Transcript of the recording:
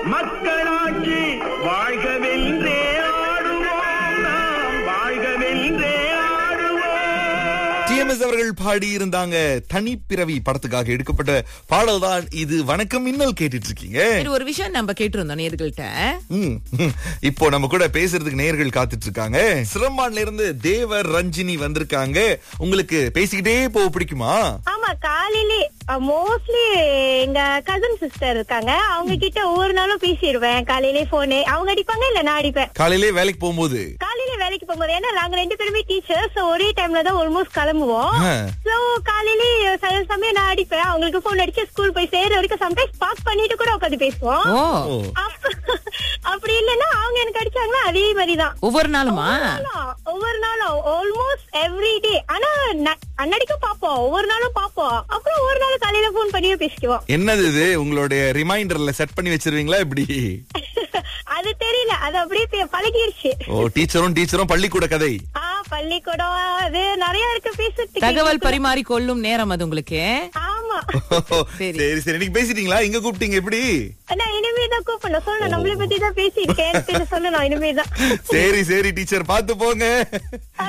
மக்களாட்சி வாழ்கவென்றே ஆடுவோம் நாம் வாழ்கவென்றே ஆடுவோம் டிஎம்எஸ் அவர்கள் பாடி இருந்தாங்க தனிப்பிறவி படத்துக்காக எடுக்கப்பட்ட பாடல் தான் இது வணக்கம் மின்னல் கேட்டுட்டு இருக்கீங்க சரி ஒரு விஷயம் நம்ம கேட்டிருந்தோம் நேர்கள்ட்ட ம், ம். இப்போ நம்ம கூட பேசுறதுக்கு நேயர்கள் காத்துட்டு இருக்காங்க சிரம்பான்ல இருந்து தேவர் ரஞ்சினி வந்திருக்காங்க உங்களுக்கு பேசிக்கிட்டே போக பிடிக்குமா ஆமா காலையிலே மோஸ்ட்லி எங்க கசின் சிஸ்டர் இருக்காங்க அவங்க கிட்ட ஒவ்வொரு நாளும் பேசிடுவேன் காலையிலே போனு அவங்க அடிப்பாங்க இல்ல நான் அடிப்பேன் காலையிலே வேலைக்கு போகும்போது காலையில வேலைக்கு போகும்போது ஏன்னா நாங்க ரெண்டு பேருமே டீச்சர்ஸ் ஒரே டைம்ல தான் ஆல்மோஸ்ட் கிளம்புவோம் ஆ. சோ காலையிலே சில சமயம் நான் அடிப்பேன் அவங்களுக்கு போன் அடிச்சு ஸ்கூல் போய் சேர்ற வரைக்கும் சம்டைம்ஸ் பாஸ் பண்ணிட்டு கூட உட்காந்து பேசுவோம் ஓ ஓ, அப்ப- அப்படி இல்லைன்னா அவங்க எனக்கு அடிச்சாங்கன்னா அதே மாதிரிதான் ஒவ்வொரு நாளுமா நாளும், ஒவ்வொரு நாளும் ஆல்மோஸ்ட் எவ்ரி டே ஆனா ந- அன்னடிக்கும் பாப்போம் ஒவ்வொரு நாளும் பாப்போம் அப்புறம் ஒவ்வொரு நாளும் காலையில போன் பண்ணியே பேசிக்குவோம் என்னது இது உங்களுடைய ரிமைண்டர்ல செட் பண்ணி வச்சிருவீங்களா இப்படி அது தெரியல அது அப்படியே பே- பழகிருச்சு ஓ டீச்சரும் டீச்சரும் பள்ளிக்கூட கதை ஆ பள்ளிக்கூடம் அது நிறைய இருக்கு பேசுறதுக்கு தகவல் பரிமாறி கொள்ளும் நேரம் அது உங்களுக்கு ஆமா சரி. சரி சரி இன்னைக்கு பேசிட்டீங்களா இங்க கூப்பிட்டீங்க எப்படி ஆனா இனிமேதான் கூப்பிடணும் சொல்லணும் நம்மளை பத்தி தான் பேசியிருக்கேன் சொல்லணும் இனிமேதான் சரி சரி டீச்சர் பாத்து போங்க